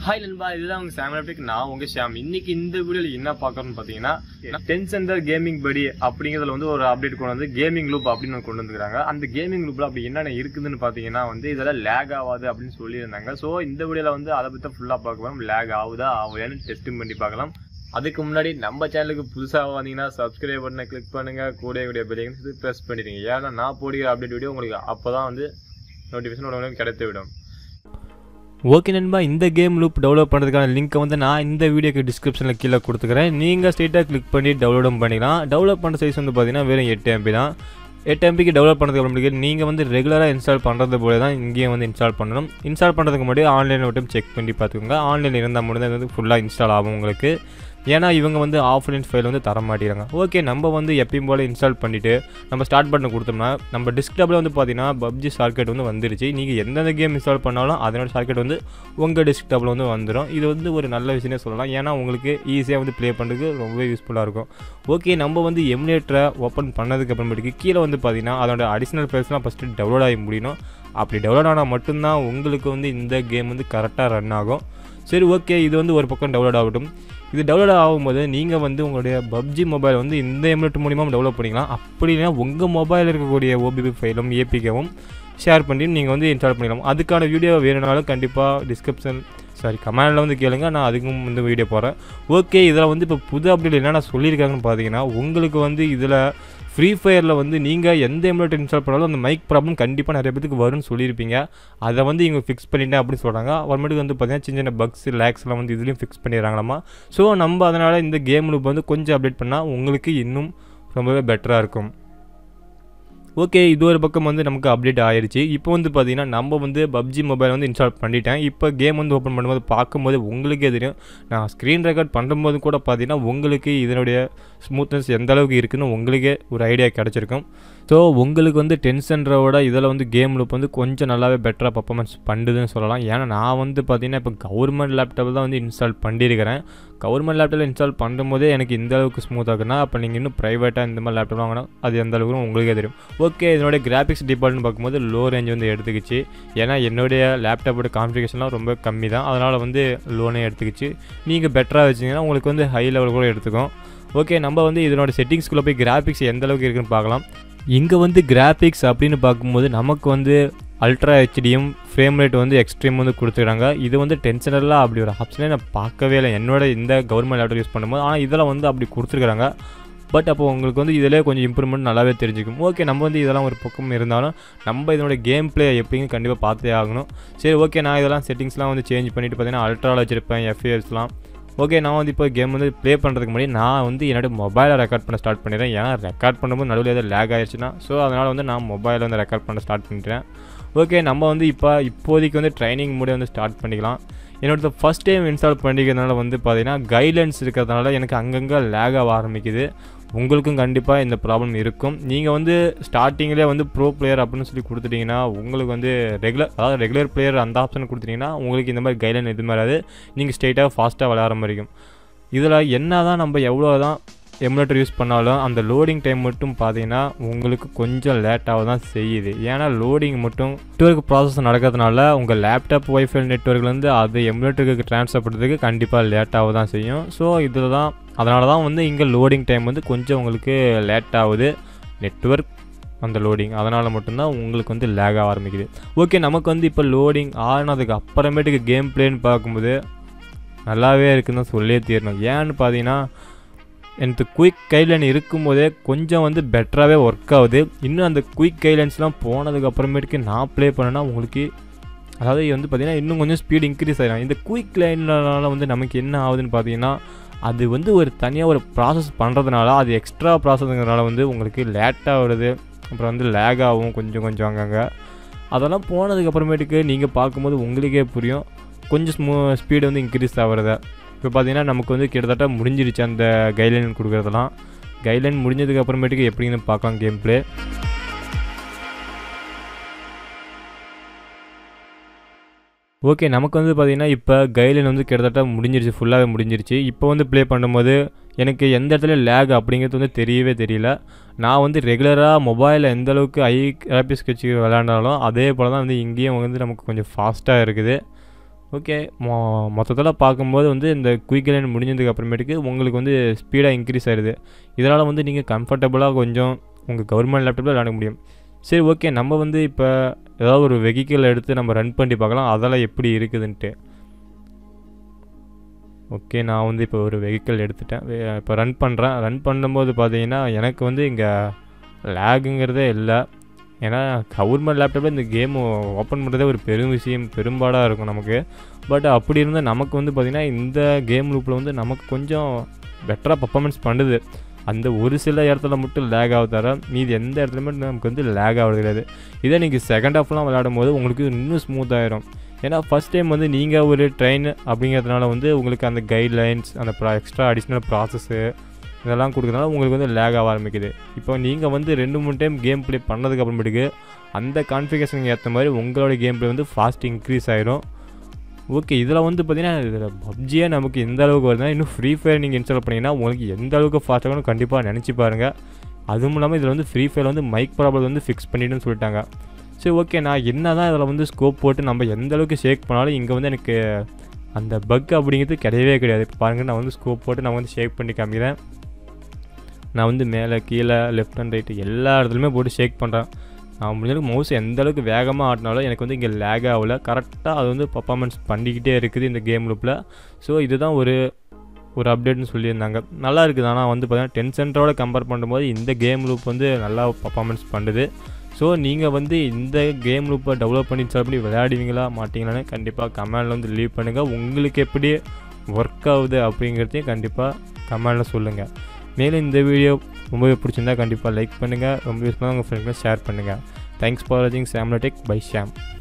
hi நண்பா இதுதான் உங்க சாம் எலக்ட்ரிக் நான் உங்க ஷாம் இன்னைக்கு இந்த வீடியோல என்ன பார்க்கறோம்னு பாத்தீங்கன்னா டென் சென்டர் கேமிங் படி அப்படிங்கிறதுல வந்து ஒரு அப்டேட் கொண்டு வந்து கேமிங் லூப் அப்படின்னு கொண்டு வந்துருக்காங்க அந்த கேமிங் லூப்ல அப்படி என்னென்ன இருக்குதுன்னு பாத்தீங்கன்னா வந்து இதெல்லாம் லேக் ஆகாது அப்படின்னு சொல்லியிருந்தாங்க ஸோ இந்த வீடியோல வந்து அதை பத்தி ஃபுல்லா பார்க்க போறோம் லேக் ஆகுதா ஆகுதான்னு டெஸ்டிங் பண்ணி பார்க்கலாம் அதுக்கு முன்னாடி நம்ம சேனலுக்கு புதுசாக வந்தீங்கன்னா சப்ஸ்கிரைப் பண்ண கிளிக் பண்ணுங்க கூட கூடிய பெல்லைக்கன் ப்ரெஸ் பண்ணிடுங்க ஏன்னா நான் போடுகிற அப்டேட் வீடியோ உங்களுக்கு அப்பதான் வந்து நோட்டிஃபிகேஷன் உடனே கிடைத்து விடும் ஓகே நண்பா இந்த கேம் லூப் டெவலப் பண்ணுறதுக்கான லிங்க்கை வந்து நான் இந்த வீடியோக்கு டிஸ்கிரிப்ஷனில் கீழே கொடுத்துக்கிறேன் நீங்கள் ஸ்ட்ரெயிட்டாக கிளிக் பண்ணி டவுன்லோடும் பண்ணிக்கலாம் டெவலப் பண்ணுற சைஸ் வந்து பார்த்தீங்கன்னா வெறும் எட்டு எம்பி தான் எட்டு எம்பிக்கு டெவலப் பண்ணுறதுக்கு அப்புறமேட்டுக்கு நீங்கள் வந்து ரெகுலராக இன்ஸ்டால் பண்ணுறது போல தான் இங்கேயும் வந்து இன்ஸ்டால் பண்ணணும் இன்ஸ்டால் பண்ணுறதுக்கு முன்னாடி ஆன்லைனில் மட்டும் செக் பண்ணி பார்த்துக்கோங்க ஆன்லைனில் இருந்தால் மட்டும் தான் வந்து ஃபுல்லாக இன்ஸ்டால் ஆகும் உங்களுக்கு ஏன்னா இவங்க வந்து ஆஃப்லைன் ஃபைல் வந்து தர மாட்டேங்கிறாங்க ஓகே நம்ம வந்து எப்பயும் போல் இன்ஸ்டால் பண்ணிவிட்டு நம்ம ஸ்டார்ட் பண்ண கொடுத்தோம்னா நம்ம டெஸ்க்டாப்பில் வந்து பார்த்தீங்கன்னா பப்ஜி ஷார்ட்கட் வந்து வந்துருச்சு நீங்கள் எந்தெந்த கேம் இன்ஸ்டால் பண்ணாலும் அதனோட ஷார்ட்கட் வந்து உங்கள் டெஸ்க்டாப்பில் வந்து வந்துடும் இது வந்து ஒரு நல்ல விஷயமே சொல்லலாம் ஏன்னா உங்களுக்கு ஈஸியாக வந்து ப்ளே பண்ணுறதுக்கு ரொம்பவே யூஸ்ஃபுல்லாக இருக்கும் ஓகே நம்ம வந்து எமுலேட்டரை ஓப்பன் பண்ணதுக்கு அப்புறமேட்டுக்கு கீழே வந்து பார்த்தீங்கன்னா அதோட அடிஷ்னல் ஃபைல்ஸ்லாம் ஃபஸ்ட்டு டவுன்லோட் ஆகி முடியணும் அப்படி டவுன்லோட் ஆனால் மட்டும்தான் உங்களுக்கு வந்து இந்த கேம் வந்து கரெக்டாக ரன் ஆகும் சரி ஓகே இது வந்து ஒரு பக்கம் டவுன்லோட் ஆகட்டும் இது டெவலப் ஆகும்போது நீங்கள் வந்து உங்களுடைய பப்ஜி மொபைல் வந்து இந்த எமுலேட் மூலிமா டெவலப் பண்ணிக்கலாம் அப்படின்னா உங்கள் மொபைலில் இருக்கக்கூடிய ஓபிபி ஃபைலும் ஏபிகவும் ஷேர் பண்ணி நீங்கள் வந்து இன்ஸ்டால் பண்ணிக்கலாம் அதுக்கான வீடியோ வேணுனாலும் கண்டிப்பாக டிஸ்கிரிப்ஷன் சாரி கமெண்டில் வந்து கேளுங்க நான் அதுக்கும் வந்து வீடியோ போகிறேன் ஓகே இதில் வந்து இப்போ புது அப்டேட் என்னென்ன சொல்லியிருக்காங்கன்னு பார்த்தீங்கன்னா உங்களுக்கு வந்து இதில் ஃப்ரீ ஃபயரில் வந்து நீங்கள் எந்த எமுலேட் இன்ஸ்டால் பண்ணாலும் அந்த மைக் ப்ராப்ளம் கண்டிப்பாக நிறைய பேருக்கு வரும்னு சொல்லியிருப்பீங்க அதை வந்து இவங்க ஃபிக்ஸ் பண்ணிட்டேன் அப்படின்னு சொல்கிறாங்க அப்புறமேட்டுக்கு வந்து பார்த்தீங்கன்னா சின்ன சின்ன பக்ஸ் லேக்ஸ்லாம் வந்து இதுலேயும் ஃபிக்ஸ் பண்ணிடுறாங்களாமா ஸோ நம்ம அதனால் இந்த கேம் லூப் வந்து கொஞ்சம் அப்டேட் பண்ணால் உங்களுக்கு இன்னும் ரொம்பவே பெட்டராக இருக்கும் ஓகே இது ஒரு பக்கம் வந்து நமக்கு அப்டேட் ஆயிடுச்சு இப்போ வந்து பார்த்தீங்கன்னா நம்ம வந்து பப்ஜி மொபைல் வந்து இன்ஸ்டால் பண்ணிட்டேன் இப்போ கேம் வந்து ஓப்பன் பண்ணும்போது பார்க்கும்போது உங்களுக்கே தெரியும் நான் ஸ்க்ரீன் ரெக்கார்ட் பண்ணும்போது கூட பார்த்தீங்கன்னா உங்களுக்கு இதனுடைய ஸ்மூத்னஸ் எந்த அளவுக்கு இருக்குன்னு உங்களுக்கே ஒரு ஐடியா கிடச்சிருக்கும் ஸோ உங்களுக்கு வந்து டென்ஷன்றோட இதில் வந்து கேம் லூப் வந்து கொஞ்சம் நல்லாவே பெட்டராக பர்ஃபார்மன்ஸ் பண்ணுதுன்னு சொல்லலாம் ஏன்னா நான் வந்து பார்த்தீங்கன்னா இப்போ கவர்மெண்ட் லேப்டாப்பில் தான் வந்து இன்ஸ்டால் பண்ணியிருக்கிறேன் கவர்மெண்ட் லேப்டாப்பில் இன்ஸ்டால் பண்ணும்போதே எனக்கு இந்த அளவுக்கு ஸ்மூத் ஆகுனா அப்போ நீங்கள் இன்னும் ப்ரைவேட்டாக இந்த மாதிரி லேப்டாப் வாங்கினா அது எந்த அளவுக்கு உங்களுக்கே தெரியும் ஓகே இதனுடைய கிராஃபிக்ஸ் டிபார்ட்மெண்ட் பார்க்கும்போது லோ ரேஞ்ச் வந்து எடுத்துக்கிச்சு ஏன்னா என்னுடைய லேப்டாப்போட கான்ஃபிகேஷன்லாம் ரொம்ப கம்மி தான் அதனால் வந்து லோனே எடுத்துக்கிச்சு நீங்கள் பெட்டராக வச்சிங்கன்னா உங்களுக்கு வந்து ஹை லெவல் கூட எடுத்துக்கும் ஓகே நம்ம வந்து இதனோட செட்டிங்ஸ்குள்ளே போய் கிராஃபிக்ஸ் எந்த அளவுக்கு இருக்குன்னு பார்க்கலாம் இங்கே வந்து கிராஃபிக்ஸ் அப்படின்னு பார்க்கும்போது நமக்கு வந்து அல்ட்ரா ஹெச்டிஎம் ஃப்ரேம் ரேட் வந்து எக்ஸ்ட்ரீம் வந்து கொடுத்துக்கிறாங்க இது வந்து டென்ஷனரில் அப்படி ஒரு ஆப்ஷனே நான் பார்க்கவே இல்லை என்னோட இந்த கவர்மெண்ட் லேப்டாப் யூஸ் பண்ணும்போது ஆனால் இதெல்லாம் வந்து அப்படி கொடுத்துருக்குறாங்க பட் அப்போ உங்களுக்கு வந்து இதிலே கொஞ்சம் இம்ப்ரூவ்மெண்ட் நல்லாவே தெரிஞ்சுக்கும் ஓகே நம்ம வந்து இதெல்லாம் ஒரு பக்கம் இருந்தாலும் நம்ம இதனோட கேம் ப்ளே எப்படின்னு கண்டிப்பாக பார்த்தே ஆகணும் சரி ஓகே நான் இதெல்லாம் செட்டிங்ஸ்லாம் வந்து சேஞ்ச் பண்ணிவிட்டு பார்த்தீங்கன்னா அல்ட்ராவில் வச்சுருப்பேன் எஃப்ஏஎஸ்லாம் ஓகே நான் வந்து இப்போ கேம் வந்து ப்ளே பண்ணுறதுக்கு முன்னாடி நான் வந்து என்னோட மொபைலை ரெக்கார்ட் பண்ண ஸ்டார்ட் பண்ணிடுறேன் ஏன்னா ரெக்கார்ட் பண்ணும்போது நடுவில் எதாவது லேக் ஆயிடுச்சுன்னா ஸோ அதனால் வந்து நான் மொபைலில் வந்து ரெக்கார்ட் பண்ண ஸ்டார்ட் பண்ணிட்டேன் ஓகே நம்ம வந்து இப்போ இப்போதைக்கு வந்து ட்ரைனிங் மூட வந்து ஸ்டார்ட் பண்ணிக்கலாம் என்னோட ஃபஸ்ட் டைம் இன்ஸ்டால் பண்ணிக்கிறதுனால வந்து பார்த்தீங்கன்னா கைட்லைன்ஸ் இருக்கிறதுனால எனக்கு அங்கங்கே லேக் ஆக ஆரம்பிக்குது உங்களுக்கும் கண்டிப்பாக இந்த ப்ராப்ளம் இருக்கும் நீங்கள் வந்து ஸ்டார்டிங்கிலே வந்து ப்ரோ பிளேயர் அப்படின்னு சொல்லி கொடுத்துட்டிங்கன்னா உங்களுக்கு வந்து ரெகுலர் அதாவது ரெகுலர் பிளேயர் அந்த ஆப்ஷன் கொடுத்துட்டிங்கன்னா உங்களுக்கு இந்த மாதிரி கைட்லைன் எதுவுமே வராது நீங்கள் ஸ்ட்ரெயிட்டாக ஃபாஸ்ட்டாக விளையாட மாதிரி இருக்கும் இதில் என்ன தான் நம்ம எவ்வளோ தான் எமுலேட்டர் யூஸ் பண்ணாலும் அந்த லோடிங் டைம் மட்டும் பார்த்தீங்கன்னா உங்களுக்கு கொஞ்சம் லேட்டாக தான் செய்யுது ஏன்னா லோடிங் மட்டும் நெட்ஒர்க் ப்ராசஸ் நடக்கிறதுனால உங்கள் லேப்டாப் ஒய்ஃபை நெட்ஒர்க்லேருந்து அது எமுலேட்டருக்கு ட்ரான்ஸ்ஃபர் பண்ணுறதுக்கு கண்டிப்பாக லேட்டாக தான் செய்யும் ஸோ இதில் தான் அதனால தான் வந்து இங்கே லோடிங் டைம் வந்து கொஞ்சம் உங்களுக்கு லேட் ஆகுது நெட்ஒர்க் அந்த லோடிங் அதனால் மட்டும்தான் உங்களுக்கு வந்து லேக் ஆக ஆரம்பிக்குது ஓகே நமக்கு வந்து இப்போ லோடிங் ஆனதுக்கு அப்புறமேட்டுக்கு கேம் பிளேன்னு பார்க்கும்போது நல்லாவே இருக்குன்னு தான் சொல்லியே தீரணும் ஏன்னு பார்த்தீங்கன்னா எனக்கு குயிக் கைட்லைன் இருக்கும்போதே கொஞ்சம் வந்து பெட்டராகவே ஒர்க் ஆகுது இன்னும் அந்த குயிக் கைட்லைன்ஸ்லாம் போனதுக்கு அப்புறமேட்டுக்கு நான் ப்ளே பண்ணேன்னா உங்களுக்கு அதாவது வந்து பார்த்திங்கன்னா இன்னும் கொஞ்சம் ஸ்பீட் இன்க்ரீஸ் ஆகிடும் இந்த குயிக் லைனால வந்து நமக்கு என்ன ஆகுதுன்னு பார்த்தீங்கன்னா அது வந்து ஒரு தனியாக ஒரு ப்ராசஸ் பண்ணுறதுனால அது எக்ஸ்ட்ரா ப்ராசஸ்ங்கிறதுனால வந்து உங்களுக்கு லேட்டாக வருது அப்புறம் வந்து லேக் ஆகும் கொஞ்சம் கொஞ்சம் அங்கங்கே அதெல்லாம் போனதுக்கு அப்புறமேட்டுக்கு நீங்கள் பார்க்கும்போது உங்களுக்கே புரியும் கொஞ்சம் ஸ்மூ ஸ்பீடு வந்து இன்க்ரீஸ் ஆகிறத இப்போ பார்த்தீங்கன்னா நமக்கு வந்து கிட்டத்தட்ட முடிஞ்சிருச்சு அந்த கைட்லைன் கொடுக்குறதெல்லாம் கைட்லைன் முடிஞ்சதுக்கு அப்புறமேட்டுக்கு எப்படின்னு பார்க்கலாம் கேம் ப்ளே ஓகே நமக்கு வந்து பார்த்திங்கன்னா இப்போ கைட்லைன் வந்து கிட்டத்தட்ட முடிஞ்சிருச்சு ஃபுல்லாகவே முடிஞ்சிருச்சு இப்போ வந்து ப்ளே பண்ணும்போது எனக்கு எந்த இடத்துல லேக் அப்படிங்கிறது வந்து தெரியவே தெரியல நான் வந்து ரெகுலராக மொபைலில் எந்த அளவுக்கு ஐ கிராபிக்ஸ் வச்சு விளையாண்டாலும் அதே போல் தான் வந்து இங்கேயும் வந்து நமக்கு கொஞ்சம் ஃபாஸ்ட்டாக இருக்குது ஓகே மொ மொத்தத்தில் பார்க்கும்போது வந்து இந்த குயிக் லைன் முடிஞ்சதுக்கு அப்புறமேட்டுக்கு உங்களுக்கு வந்து ஸ்பீடாக இன்க்ரீஸ் ஆயிடுது இதனால் வந்து நீங்கள் கம்ஃபர்டபுளாக கொஞ்சம் உங்கள் கவர்மெண்ட் லேப்டாப்பில் விளாட முடியும் சரி ஓகே நம்ம வந்து இப்போ ஏதாவது ஒரு வெஹிக்கிள் எடுத்து நம்ம ரன் பண்ணி பார்க்கலாம் அதெல்லாம் எப்படி இருக்குதுன்ட்டு ஓகே நான் வந்து இப்போ ஒரு வெஹிக்கிள் எடுத்துட்டேன் இப்போ ரன் பண்ணுறேன் ரன் பண்ணும்போது பார்த்தீங்கன்னா எனக்கு வந்து இங்கே லேகுங்கிறதே இல்லை ஏன்னா கவர்மெண்ட் லேப்டாப்பில் இந்த கேம் ஓப்பன் பண்ணுறதே ஒரு பெரும் விஷயம் பெரும்பாடாக இருக்கும் நமக்கு பட் அப்படி இருந்தால் நமக்கு வந்து பார்த்திங்கன்னா இந்த கேம் லூப்பில் வந்து நமக்கு கொஞ்சம் பெட்டராக பர்ஃபார்மன்ஸ் பண்ணுது அந்த ஒரு சில இடத்துல மட்டும் லேக் ஆக தர மீதி எந்த இடத்துலையுமே நமக்கு வந்து லேக் ஆகிறது கிடையாது இதே நீங்கள் செகண்ட் ஹாஃப்லாம் விளையாடும் போது உங்களுக்கு இன்னும் ஸ்மூத் ஆயிரும் ஏன்னா ஃபஸ்ட் டைம் வந்து நீங்கள் ஒரு ட்ரெயின் அப்படிங்கிறதுனால வந்து உங்களுக்கு அந்த கைட்லைன்ஸ் அந்த ப்ரா எக்ஸ்ட்ரா அடிஷ்னல் ப்ராசஸ்ஸு இதெல்லாம் கொடுக்குறதுனால உங்களுக்கு வந்து லேக் ஆக ஆரம்பிக்குது இப்போ நீங்கள் வந்து ரெண்டு மூணு டைம் கேம் ப்ளே பண்ணதுக்கு அப்புறமேட்டுக்கு அந்த கான்ஃபிகேஷனுக்கு ஏற்ற மாதிரி உங்களோட கேம் ப்ளே வந்து ஃபாஸ்ட் இன்க்ரீஸ் ஆயிரும் ஓகே இதில் வந்து பார்த்தீங்கன்னா இதில் பப்ஜியே நமக்கு எந்த அளவுக்கு வருதுன்னா இன்னும் ஃப்ரீ ஃபயர் நீங்கள் இன்ஸ்டால் பண்ணிங்கன்னா உங்களுக்கு எந்த அளவுக்கு ஃபாஸ்ட்டாக கண்டிப்பாக நினச்சி பாருங்கள் அதுவும் இல்லாமல் இதில் வந்து ஃப்ரீ ஃபயர் வந்து மைக் ப்ராப்ளம் வந்து ஃபிக்ஸ் பண்ணிட்டுன்னு சொல்லிட்டாங்க சரி ஓகே நான் என்ன தான் இதில் வந்து ஸ்கோப் போட்டு நம்ம எந்த அளவுக்கு ஷேக் பண்ணாலும் இங்கே வந்து எனக்கு அந்த பக் அப்படிங்கிறது கிடையவே கிடையாது இப்போ பாருங்கள் நான் வந்து ஸ்கோப் போட்டு நான் வந்து ஷேக் பண்ணி காமிக்கிறேன் நான் வந்து மேலே கீழே லெஃப்ட் அண்ட் ரைட்டு எல்லா இடத்துலையுமே போட்டு ஷேக் பண்ணுறேன் நான் முடிஞ்சளவுக்கு மவுஸ் எந்த அளவுக்கு வேகமாக ஆட்டினாலும் எனக்கு வந்து இங்கே லேக் ஆகல கரெக்டாக அது வந்து பர்ஃபார்மன்ஸ் பண்ணிக்கிட்டே இருக்குது இந்த கேம் லூப்பில் ஸோ இதுதான் ஒரு ஒரு அப்டேட்னு சொல்லியிருந்தாங்க நல்லா இருக்குது ஆனால் வந்து பார்த்தீங்கன்னா டென் சென்டரோட கம்பேர் பண்ணும்போது இந்த கேம் லூப் வந்து நல்லா பர்ஃபார்மன்ஸ் பண்ணுது ஸோ நீங்கள் வந்து இந்த கேம் லூப்பை டெவலப் பண்ணி இன்ஸ்டால் பண்ணி விளையாடுவீங்களா மாட்டிங்களான்னு கண்டிப்பாக கமெண்டில் வந்து லீவ் பண்ணுங்கள் உங்களுக்கு எப்படி ஒர்க் ஆகுது அப்படிங்கிறதையும் கண்டிப்பாக கமெண்டில் சொல்லுங்கள் மேலும் இந்த வீடியோ ரொம்பவே பிடிச்சிருந்தா கண்டிப்பாக லைக் பண்ணுங்கள் ரொம்ப யூஸ்ஃபுல்லாக உங்கள் ஃப்ரெண்ட்ஸ்க்கு ஷேர் பண்ணுங்கள் தேங்க்ஸ் ஃபார் வாட்சிங் சாம்லடெக் பை ஷாம்